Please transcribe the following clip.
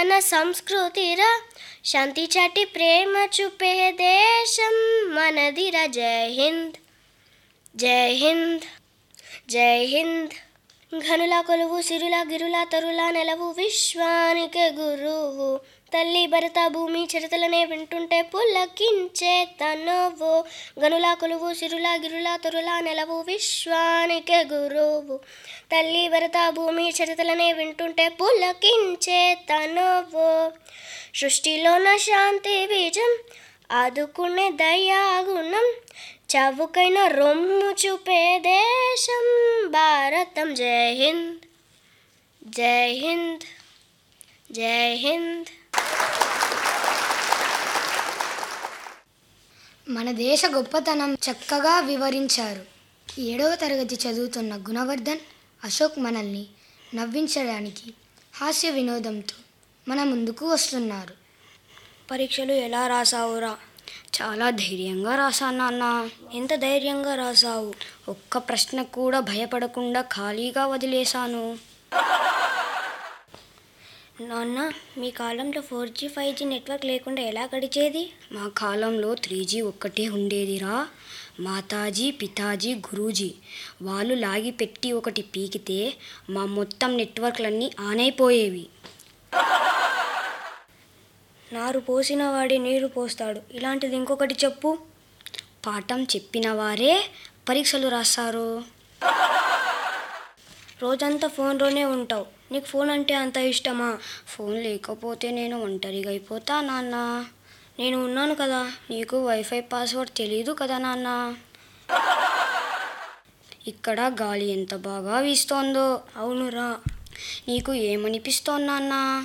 మన సంస్కృతిరా శాంతి చాటి ప్రేమ చూపే దేశం మనదిరా జై హింద్ జై హింద్ జై హింద్ ఘనుల కొలువు సిరుల గిరుల తరుల నెలవు విశ్వానికి గురువు తల్లి భరత భూమి చరితలనే వింటుంటే పులకించే తనువు గనుల కొలువు సిరుల గిరుల తరుల నెలవు విశ్వానికి గురువు తల్లి భరత భూమి చరితలనే వింటుంటే పులకించే తనువు సృష్టిలోన శాంతి బీజం ఆదుకునే దయాగుణం చవుకైన రొమ్ము చూపే దేశం భారతం జై హింద్ జై హింద్ జై హింద్ మన దేశ గొప్పతనం చక్కగా వివరించారు ఏడవ తరగతి చదువుతున్న గుణవర్ధన్ అశోక్ మనల్ని నవ్వించడానికి హాస్య వినోదంతో మన ముందుకు వస్తున్నారు పరీక్షలు ఎలా రాసావురా చాలా ధైర్యంగా రాశాను నాన్న ఎంత ధైర్యంగా రాసావు ఒక్క ప్రశ్న కూడా భయపడకుండా ఖాళీగా వదిలేశాను నాన్న మీ కాలంలో four G five G network లేకుండా ఎలా గడిచేది మా కాలంలో త్రీ జీ ఒక్కటే ఉండేదిరా మాతాజీ పితాజీ గురూజీ వాళ్ళు లాగి పెట్టి ఒకటి పీకితే మా మొత్తం నెట్వర్క్లన్నీ ఆన్ అయిపోయేవి నారు పోసిన వాడి నీరు పోస్తాడు ఇలాంటిది ఇంకొకటి చెప్పు పాఠం చెప్పిన వారే పరీక్షలు రాస్తారు రోజంతా ఫోన్లోనే ఉంటావు నీకు ఫోన్ అంటే అంత ఇష్టమా ఫోన్ లేకపోతే నేను ఒంటరిగా అయిపోతా నాన్న నేను ఉన్నాను కదా నీకు వైఫై పాస్వర్డ్ తెలీదు కదా నాన్న ఇక్కడ గాలి ఎంత బాగా వీస్తోందో అవునురా నీకు ఏమనిపిస్తోంది నాన్న